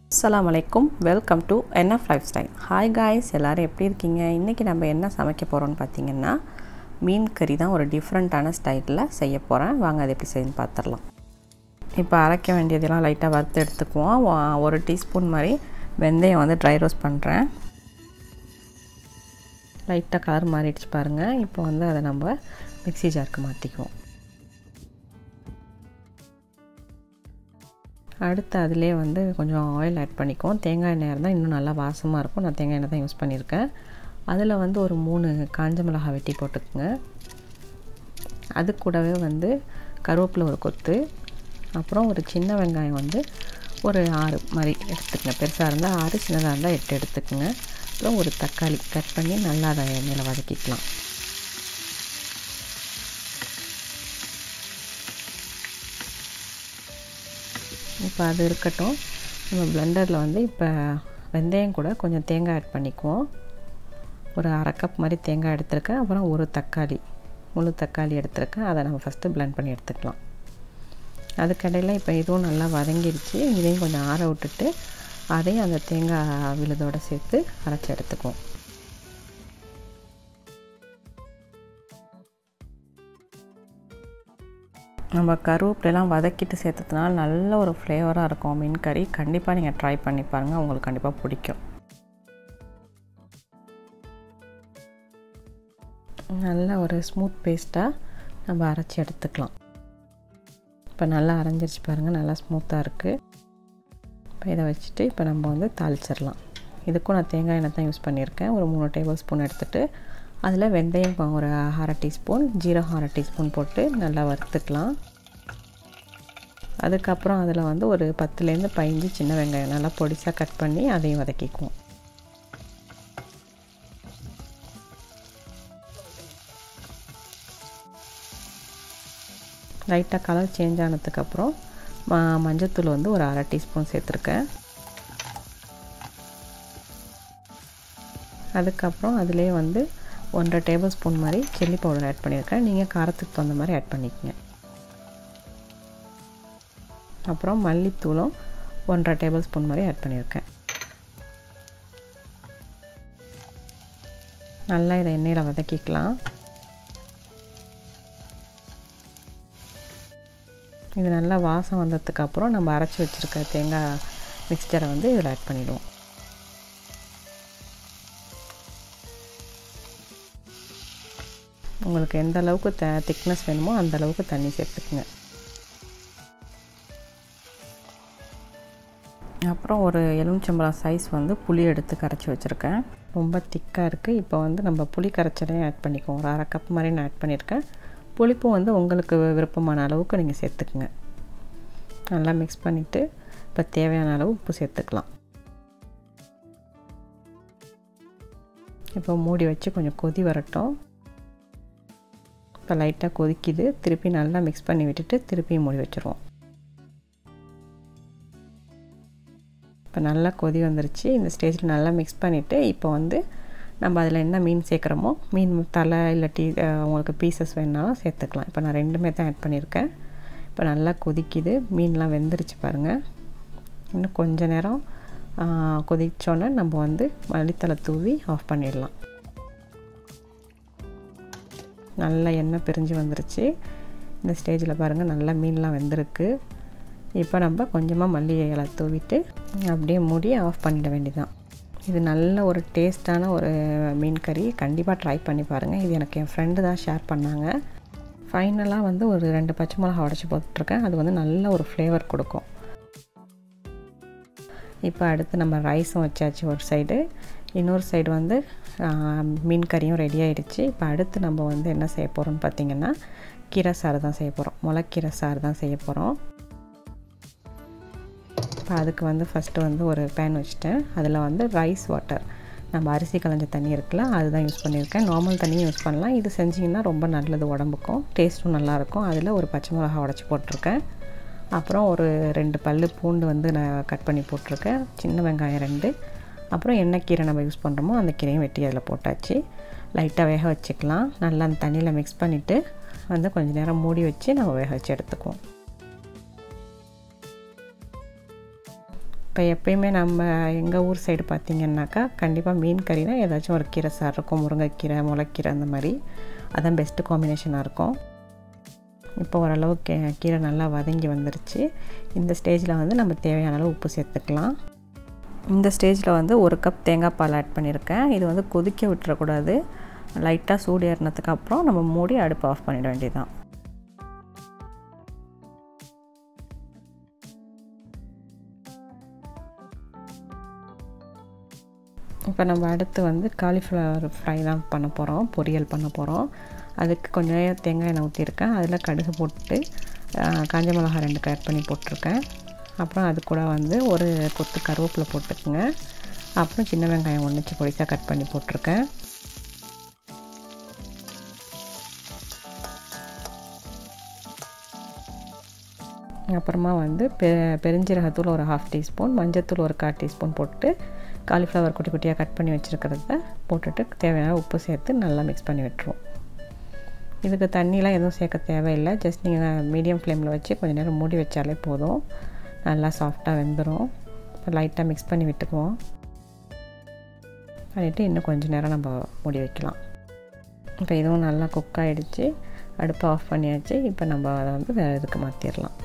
அஸ்ஸலாமு அலைக்கும் welcome to NF lifestyle hi guys எல்லோரும் எப்படி இருக்கீங்க இன்றைக்கி நம்ம என்ன சமைக்க போகிறோம்னு பார்த்தீங்கன்னா மீன் கறி தான் ஒரு டிஃப்ரெண்ட்டான ஸ்டைலில் செய்ய போகிறேன் வாங்க அது எப்படி செய்யுன்னு பார்த்துடலாம் இப்போ அரைக்க வேண்டியதெல்லாம் லைட்டாக வறுத்து எடுத்துக்குவோம் வா- ஒரு டீஸ்பூன் மாதிரி வெந்தயம் வந்து ட்ரை ரோஸ்ட் பண்ணுறேன் லைட்டாக கலர் மாறிடுச்சு பாருங்கள் இப்போ வந்து அதை நம்ம மிக்ஸி ஜாருக்கு மாற்றிக்குவோம் அடுத்து அதிலே வந்து கொஞ்சம் ஆயில் ஆட் பண்ணிக்குவோம் தேங்காய் எண்ணெய் இருந்தால் இன்னும் நல்லா வாசமாக இருக்கும் நான் தேங்காய் எண்ணெய் தான் யூஸ் பண்ணியிருக்கேன் அதில் வந்து ஒரு மூணு காஞ்ச மிளகாய் வெட்டி போட்டுக்குங்க அது கூடவே வந்து கருவேப்பிலை ஒரு கொத்து அப்புறம் ஒரு சின்ன வெங்காயம் வந்து ஒரு ஆறு மாதிரி எடுத்துக்கங்க பெருசாக இருந்தால் ஆறு சின்னதாக இருந்தால் எட்டு எடுத்துக்கோங்க அப்புறம் ஒரு தக்காளி கட் பண்ணி நல்லா அதை எண்ணெயில் வதக்கிக்கலாம் இப்போ அது இருக்கட்டும் நம்ம பிளெண்டரில் வந்து இப்போ வெந்தயம் கூட கொஞ்சம் தேங்காய் ஆட் பண்ணிக்குவோம் ஒரு அரை கப் மாதிரி தேங்காய் எடுத்திருக்கேன் அப்புறம் ஒரு தக்காளி முழு தக்காளி எடுத்திருக்கேன் அதை நம்ம ஃபஸ்ட்டு பிளெண்ட் பண்ணி எடுத்துக்கலாம் அதுக்கடையில் இப்போ இதுவும் நல்லா வதங்கிடுச்சு இதையும் கொஞ்சம் ஆற விட்டுட்டு அதையும் அந்த தேங்காய் விழுதோடு சேர்த்து அரைச்சி எடுத்துக்குவோம் நம்ம கருவேப்பிலாம் வதக்கிட்டு சேர்த்ததுனால நல்ல ஒரு ஃப்ளேவராக இருக்கும் மீன் கறி கண்டிப்பாக நீங்கள் ட்ரை பண்ணி பாருங்கள் உங்களுக்கு கண்டிப்பாக பிடிக்கும் நல்ல ஒரு ஸ்மூத் பேஸ்ட்டாக நம்ம அரைச்சி எடுத்துக்கலாம் இப்போ நல்லா அரைஞ்சிருச்சு பாருங்கள் நல்லா ஸ்மூத்தாக இருக்குது இப்போ இதை வச்சுட்டு இப்போ நம்ம வந்து தாளிச்சிடலாம் இதுக்கும் நான் தேங்காய் எண்ணெய் தான் யூஸ் பண்ணியிருக்கேன் ஒரு மூணு டேபிள் ஸ்பூன் எடுத்துகிட்டு அதில் வெந்தயம் ஒரு அரை டீஸ்பூன் ஜீரகம் அரை டீஸ்பூன் போட்டு நல்லா வறுத்துக்கலாம் அதுக்கப்புறம் அதில் வந்து ஒரு பத்துலேருந்து பதினஞ்சு சின்ன வெங்காயம் நல்லா பொடிசாக கட் பண்ணி அதையும் வதக்கிக்குவோம் லைட்டாக கலர் சேஞ்ச் ஆனதுக்கப்புறம் ம மஞ்சத்தூள் வந்து ஒரு அரை டீஸ்பூன் சேர்த்துருக்கேன் அதுக்கப்புறம் அதிலே வந்து ஒன்றரை டேபிள் ஸ்பூன் மாதிரி சில்லி பவுடர் ஆட் பண்ணியிருக்கேன் நீங்கள் காரத்துக்கு தகுந்த மாதிரி ஆட் பண்ணிக்கங்க அப்புறம் மல்லித்தூளும் ஒன்றரை டேபிள் ஸ்பூன் மாதிரி ஆட் பண்ணியிருக்கேன் நல்லா இதை எண்ணெயில் வதக்கிக்கலாம் இது நல்லா வாசம் வந்ததுக்கப்புறம் நம்ம அரைச்சி வச்சுருக்க தேங்காய் மிக்சரை வந்து இதில் ஆட் பண்ணிவிடுவோம் உங்களுக்கு எந்த அளவுக்கு த திக்னஸ் வேணுமோ அந்த அளவுக்கு தண்ணி சேர்த்துக்குங்க அப்புறம் ஒரு எலுமிச்சம்பழம் சைஸ் வந்து புளி எடுத்து கரைச்சி வச்சுருக்கேன் ரொம்ப திக்காக இருக்குது இப்போ வந்து நம்ம புளி கரைச்சலையும் ஆட் பண்ணிக்குவோம் ஒரு அரை கப் மாதிரி நான் ஆட் பண்ணியிருக்கேன் புளிப்பும் வந்து உங்களுக்கு விருப்பமான அளவுக்கு நீங்கள் சேர்த்துக்குங்க நல்லா மிக்ஸ் பண்ணிவிட்டு இப்போ தேவையான அளவு உப்பு சேர்த்துக்கலாம் இப்போ மூடி வச்சு கொஞ்சம் கொதி வரட்டும் இப்போ லைட்டாக கொதிக்குது திருப்பி நல்லா மிக்ஸ் பண்ணி விட்டுட்டு திருப்பி மூடி வச்சுருவோம் இப்போ நல்லா கொதி வந்துருச்சு இந்த ஸ்டேஜில் நல்லா மிக்ஸ் பண்ணிவிட்டு இப்போ வந்து நம்ம அதில் என்ன மீன் சேர்க்குறோமோ மீன் தலை இல்லாட்டி உங்களுக்கு பீசஸ் வேணுனாலும் சேர்த்துக்கலாம் இப்போ நான் ரெண்டுமே தான் ஆட் பண்ணியிருக்கேன் இப்போ நல்லா கொதிக்குது மீன்லாம் வெந்துருச்சு பாருங்கள் இன்னும் கொஞ்ச நேரம் கொதிச்சோன்னே நம்ம வந்து மல்லித்தலை தூவி ஆஃப் பண்ணிடலாம் நல்லா எண்ணெய் பிரிஞ்சு வந்துருச்சு இந்த ஸ்டேஜில் பாருங்கள் நல்லா மீன்லாம் வெந்திருக்கு இப்போ நம்ம கொஞ்சமாக மல்லி இலை தூவிட்டு அப்படியே மூடி ஆஃப் பண்ணிட வேண்டியதான் இது நல்ல ஒரு டேஸ்ட்டான ஒரு மீன் கறி கண்டிப்பாக ட்ரை பண்ணி பாருங்கள் இது எனக்கு என் ஃப்ரெண்டு தான் ஷேர் பண்ணாங்க ஃபைனலாக வந்து ஒரு ரெண்டு பச்சை மிளகா உடச்சி போட்டுருக்கேன் அது வந்து நல்ல ஒரு ஃப்ளேவர் கொடுக்கும் இப்போ அடுத்து நம்ம ரைஸும் வச்சாச்சு ஒரு சைடு இன்னொரு சைடு வந்து மீன் கறியும் ரெடி ஆகிடுச்சு இப்போ அடுத்து நம்ம வந்து என்ன செய்ய போகிறோம்னு பார்த்திங்கன்னா கீரை சாறு தான் செய்ய போகிறோம் முளைக்கீரை சாறு தான் செய்ய போகிறோம் இப்போ அதுக்கு வந்து ஃபஸ்ட்டு வந்து ஒரு பேன் வச்சுட்டேன் அதில் வந்து ரைஸ் வாட்டர் நம்ம அரிசி களைஞ்ச தண்ணி இருக்குல்ல அதுதான் யூஸ் பண்ணியிருக்கேன் நார்மல் தண்ணியும் யூஸ் பண்ணலாம் இது செஞ்சிங்கன்னா ரொம்ப நல்லது உடம்புக்கும் டேஸ்ட்டும் நல்லாயிருக்கும் அதில் ஒரு பச்சை மிளகா உடச்சி போட்டிருக்கேன் அப்புறம் ஒரு ரெண்டு பல் பூண்டு வந்து நான் கட் பண்ணி போட்டிருக்கேன் சின்ன வெங்காயம் ரெண்டு அப்புறம் என்ன கீரை நம்ம யூஸ் பண்ணுறோமோ அந்த கீரையும் வெட்டி அதில் போட்டாச்சு லைட்டாக வேக வச்சுக்கலாம் நல்லா அந்த தண்ணியில் மிக்ஸ் பண்ணிவிட்டு வந்து கொஞ்சம் நேரம் மூடி வச்சு நம்ம வேக வச்சு எடுத்துக்குவோம் இப்போ எப்பயுமே நம்ம எங்கள் ஊர் சைடு பார்த்திங்கன்னாக்கா கண்டிப்பாக மீன் கறினா ஏதாச்சும் ஒரு கீரை சார் இருக்கும் முருங்கைக்கீரை முளைக்கீரை அந்த மாதிரி அதான் பெஸ்ட்டு காம்பினேஷனாக இருக்கும் இப்போ ஓரளவுக்கு கீரை நல்லா வதங்கி வந்துருச்சு இந்த ஸ்டேஜில் வந்து நம்ம தேவையான அளவு உப்பு சேர்த்துக்கலாம் இந்த ஸ்டேஜில் வந்து ஒரு கப் தேங்காய் பால் ஆட் பண்ணியிருக்கேன் இது வந்து கொதிக்க விட்டுறக்கூடாது லைட்டாக சூடு ஏறினதுக்கு அப்புறம் நம்ம மூடி அடுப்பு ஆஃப் பண்ணிட வேண்டியதுதான் இப்போ நம்ம அடுத்து வந்து காலிஃப்ளவர் ஃப்ரை தான் பண்ண போகிறோம் பொரியல் பண்ண போகிறோம் அதுக்கு கொஞ்சம் தேங்காய் எண்ணெய் ஊற்றிருக்கேன் அதில் கடுகு போட்டு காஞ்ச மிளகா ரெண்டு கட் பண்ணி போட்டிருக்கேன் அப்புறம் அது கூட வந்து ஒரு கொத்து கருவேப்பிலை போட்டுக்குங்க அப்புறம் சின்ன வெங்காயம் ஒன்றுச்சு பொடிசாக கட் பண்ணி போட்டிருக்கேன் அப்புறமா வந்து பெ பெருஞ்சீரகத்தூள் ஒரு ஹாஃப் டீஸ்பூன் மஞ்சத்தூள் ஒரு கால் டீஸ்பூன் போட்டு காலிஃப்ளவர் குட்டி குட்டியாக கட் பண்ணி வச்சுருக்கிறத போட்டுட்டு தேவையான உப்பு சேர்த்து நல்லா மிக்ஸ் பண்ணி விட்டுருவோம் இதுக்கு தண்ணிலாம் எதுவும் சேர்க்க தேவையில்லை ஜஸ்ட் நீங்கள் மீடியம் ஃப்ளேமில் வச்சு கொஞ்சம் நேரம் மூடி வச்சாலே போதும் நல்லா சாஃப்டாக வெந்துடும் இப்போ லைட்டாக மிக்ஸ் பண்ணி விட்டுக்குவோம் பண்ணிவிட்டு இன்னும் கொஞ்சம் நேரம் நம்ம மூடி வைக்கலாம் இப்போ இதுவும் நல்லா குக் ஆகிடுச்சு அடுப்பை ஆஃப் பண்ணியாச்சு இப்போ நம்ம அதை வந்து வேறு இதுக்கு மாற்றிடலாம்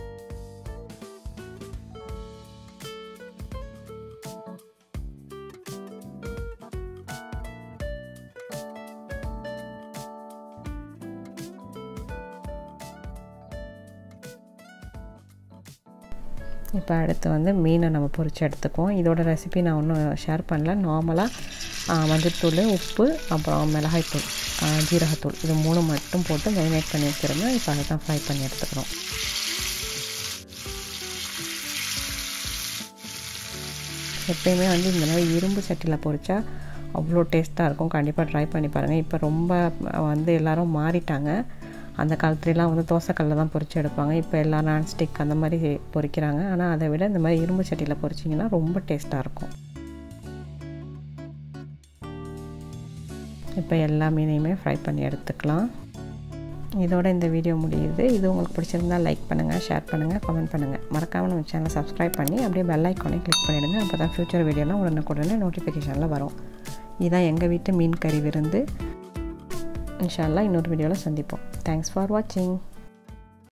இப்போ அடுத்து வந்து மீனை நம்ம பொரித்து எடுத்துக்குவோம் இதோட ரெசிபி நான் ஒன்றும் ஷேர் பண்ணல நார்மலாக மஞ்சத்தூள் உப்பு அப்புறம் மிளகாய்த்தூள் ஜீரகத்தூள் இது மூணு மட்டும் போட்டு மேரினேட் பண்ணி வச்சுருந்தேன் இப்போ அதை தான் ஃப்ரை பண்ணி எடுத்துக்கிறோம் எப்பயுமே வந்து இந்த மாதிரி இரும்பு சட்டியில் பொரித்தா அவ்வளோ டேஸ்ட்டாக இருக்கும் கண்டிப்பாக ட்ரை பண்ணி பாருங்கள் இப்போ ரொம்ப வந்து எல்லோரும் மாறிட்டாங்க அந்த காலத்துலலாம் வந்து தோசைக்கல்லில் தான் பொரித்து எடுப்பாங்க இப்போ எல்லாம் நான்ஸ்டிக் அந்த மாதிரி பொரிக்கிறாங்க ஆனால் அதை விட இந்த மாதிரி இரும்பு சட்டியில் பொரிச்சிங்கன்னா ரொம்ப டேஸ்ட்டாக இருக்கும் இப்போ எல்லா மீனையுமே ஃப்ரை பண்ணி எடுத்துக்கலாம் இதோட இந்த வீடியோ முடியுது இது உங்களுக்கு பிடிச்சிருந்தால் லைக் பண்ணுங்கள் ஷேர் பண்ணுங்கள் கமெண்ட் பண்ணுங்கள் மறக்காமல் நம்ம சேனலை சப்ஸ்கிரைப் பண்ணி அப்படியே பெல் ஐக்கானையும் கிளிக் பண்ணிவிடுங்க அப்போ தான் ஃப்யூச்சர் வீடியோலாம் உடனுக்குடனே நோட்டிஃபிகேஷனில் வரும் இதுதான் எங்கள் வீட்டு மீன் கறி விருந்து இன்ஷால்லா இன்னொரு வீடியோவில் சந்திப்போம் தேங்க்ஸ் ஃபார் வாட்சிங்